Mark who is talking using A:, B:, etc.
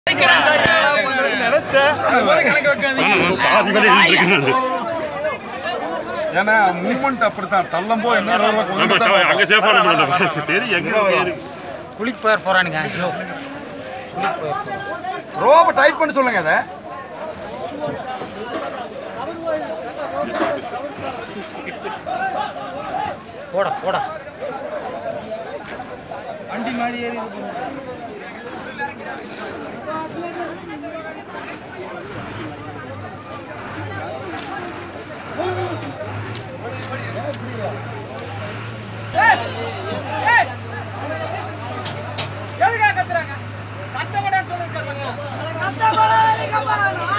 A: பாதி பேர் நின்னுட்டு
B: ஏன்னா மூமெண்ட் அப்படித்தான் தள்ளம்போ என்ன
A: இருக்காங்க. அங்க சேஃபா தெரியும் எங்க பேரு
C: குளிப்பார் போறானுங்க ஐயோ
B: ரோப டைட் பண்ணி சொல்லுங்க அதை
C: போட போட
D: கஷ்டப்படாதீங்கப்பா